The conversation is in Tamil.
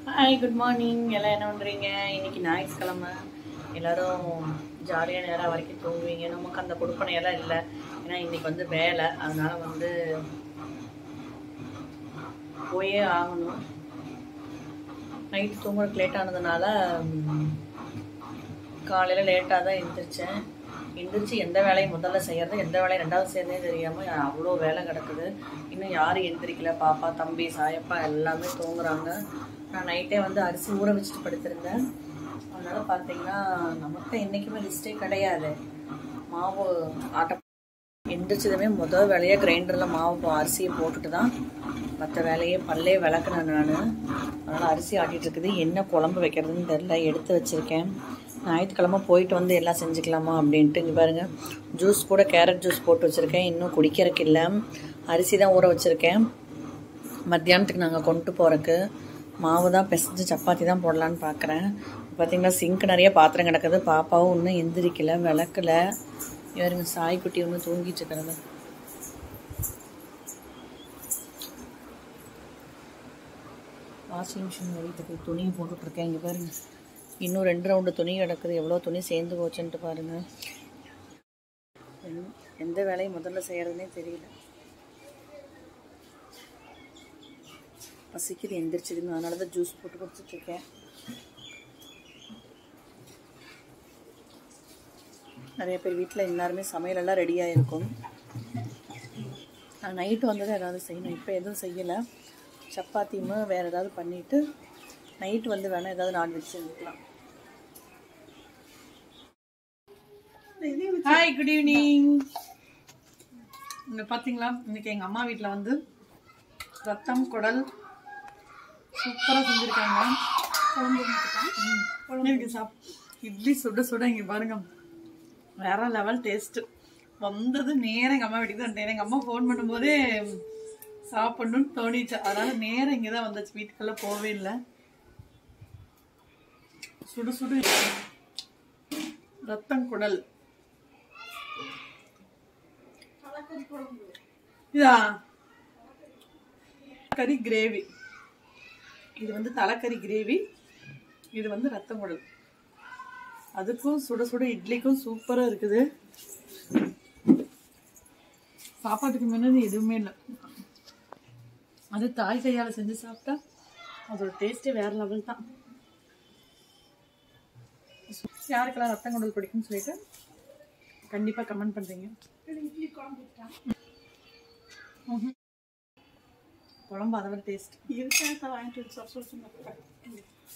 ஹாய் குட் மார்னிங் எல்லாம் என்ன பண்ணுறீங்க இன்னைக்கு ஞாயிற்றுக்கிழமை எல்லாரும் ஜாலியாக நேரம் வரைக்கும் தூங்குவீங்க நமக்கு அந்த கொடுப்பனையெல்லாம் இல்லை ஏன்னா இன்னைக்கு வந்து வேலை அதனால வந்து போயே ஆகணும் நைட்டு தூங்குறதுக்கு லேட் ஆனதுனால காலையில் லேட்டாக தான் எந்திரிச்சேன் எந்திரிச்சு எந்த வேலையும் முதல்ல செய்யறது எந்த வேலையும் ரெண்டாவது செய்யறதே தெரியாமல் அவ்வளோ வேலை கிடக்குது இன்னும் யாரும் எந்திரிக்கல பாப்பா தம்பி சாயப்பா எல்லாமே தூங்குறாங்க நான் நைட்டே வந்து அரிசி ஊற வச்சுட்டு படுத்திருந்தேன் அதனால பார்த்தீங்கன்னா நமக்கு என்றைக்குமே லிஸ்ட்டே கிடையாது மாவு ஆட்ட எந்திரிச்சதுமே முதல் வேலையாக கிரைண்டரில் மாவு அரிசியை போட்டுட்டு தான் மற்ற வேலையை பல்லே விளக்குனேன் நான் அதனால் அரிசி ஆட்டிகிட்டு இருக்குது என்ன குழம்பு வைக்கிறதுன்னு தெரில எடுத்து வச்சுருக்கேன் ஞாயிற்றுக்கிழமை போயிட்டு வந்து எல்லாம் செஞ்சுக்கலாமா அப்படின்ட்டு இங்கே பாருங்கள் ஜூஸ் கூட கேரட் ஜூஸ் போட்டு வச்சுருக்கேன் இன்னும் குடிக்கிறதுக்கு இல்லை அரிசி தான் ஊற வச்சுருக்கேன் மத்தியானத்துக்கு நாங்கள் கொண்டு போகிறக்கு மாவு தான் பிசைஞ்சு சப்பாத்தி தான் போடலான்னு பார்க்குறேன் பார்த்தீங்கன்னா சிங்க் நிறைய பாத்திரம் கிடக்குது பாப்பாவும் இன்னும் எந்திரிக்கல விளக்கல இவருங்க சாய்க்குட்டி ஒன்று தூங்கிட்டு இருக்கிறது வாஷிங் மிஷின் ஓடிட்டு போய் துணி போட்டுட்ருக்கேன் இங்கே பாருங்க இன்னும் ரெண்டு ரவுண்டு துணி கிடக்குது எவ்வளோ துணி சேர்ந்து போச்சுன்ட்டு பாருங்க எந்த- எந்த வேலையும் முதல்ல செய்கிறதுனே தெரியல பசிக்குது எந்திரிச்சதுன்னு அதனால தான் ஜூஸ் போட்டு குடிச்சிட்ருக்கேன் நிறைய பேர் வீட்டில் எல்லாருமே சமையலெல்லாம் ரெடியாக இருக்கும் நான் நைட்டு வந்தது ஏதாவது செய்யணும் இப்போ எதுவும் செய்யலை சப்பாத்தியுமே வேறு ஏதாவது பண்ணிவிட்டு நைட்டு வந்து வேணால் ஏதாவது நான்வெஜ் செஞ்சுக்கலாம் ஹாய் குட் ஈவினிங் இங்கே பார்த்தீங்களா இன்னைக்கு எங்கள் அம்மா வீட்டில் வந்து ரத்தம் குடல் சூப்பராக செஞ்சுருக்காங்க குழம்பு இருக்கு சாப் இட்லி சுட சுட இங்கே பாருங்க வேற லெவல் டேஸ்ட்டு வந்தது நேரம் எங்கள் அம்மா வீட்டுக்கு தான் வந்துட்டேன் எங்கள் அம்மா ஃபோன் பண்ணும்போதே சாப்பிடணும்னு தோணிச்சு அதனால நேரம் இங்கே தான் வந்தாச்சு வீட்டுக்கெல்லாம் போவே இல்லை சுடு சுடு ரத்தம் குடல் இதா கறி கிரேவி இது வந்து தலைக்கறி கிரேவி இது வந்து ரத்தம் குடல் அதுக்கும் சுட சுட இட்லிக்கும் சூப்பராக இருக்குது சாப்பாட்டுக்கு முன்னாடி எதுவுமே இல்லை அது தாய் கையால் செஞ்சு சாப்பிட்டா அதோட டேஸ்ட்டே வேற லெவல் தான் யாருக்கெல்லாம் ரத்தம் குடல் பிடிக்கும்னு சொல்லிட்டு கண்டிப்பாக கமெண்ட் பண்ணுறீங்க குழம்பு அதை விட டேஸ்ட் இருக்கா வாங்கிட்டு வந்து சாப்பிட சொன்னேன்